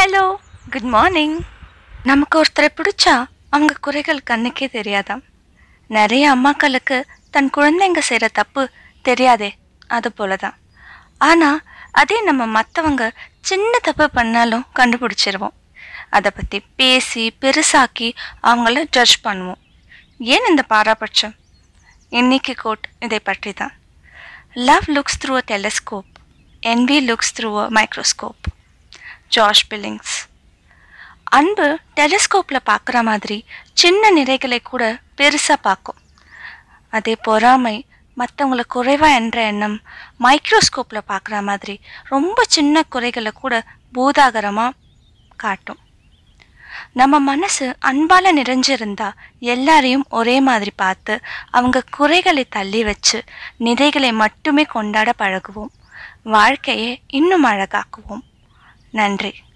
hello good morning நமக்கு ஒருத்தரை பிடிச்சா அவங்க குறைகள் கண்ணுக்கே தெரியாதாம் நிறைய அம்மாக்களுக்கு தன் குழந்தைங்க செய்கிற தப்பு தெரியாதே அது போல தான் ஆனால் அதே நம்ம மற்றவங்க சின்ன தப்பு பண்ணாலும் கண்டுபிடிச்சிருவோம் அதை பற்றி பேசி பெருசாக்கி அவங்கள ஜட்ஜ் பண்ணுவோம் ஏன் இந்த பாராபட்சம் இன்னைக்கு கோட் இதை பற்றி தான் love looks through a telescope envy looks through a microscope George Billings அன்பு டெலிஸ்கோப்பில் பார்க்குற மாதிரி சின்ன நிறைகளை கூட பெருசாக பார்க்கும் அதே பொறாமை மற்றவங்கள குறைவா என்ற எண்ணம் மைக்ரோஸ்கோப்பில் பார்க்குற மாதிரி ரொம்ப சின்ன குறைகளை கூட பூதாகரமாக காட்டும் நம்ம மனசு அன்பால நிறைஞ்சிருந்தா எல்லாரையும் ஒரே மாதிரி பார்த்து அவங்க குறைகளை தள்ளி வச்சு நிறைகளை மட்டுமே கொண்டாட பழகுவோம் வாழ்க்கையை இன்னும் அழகாக்குவோம் நன்றி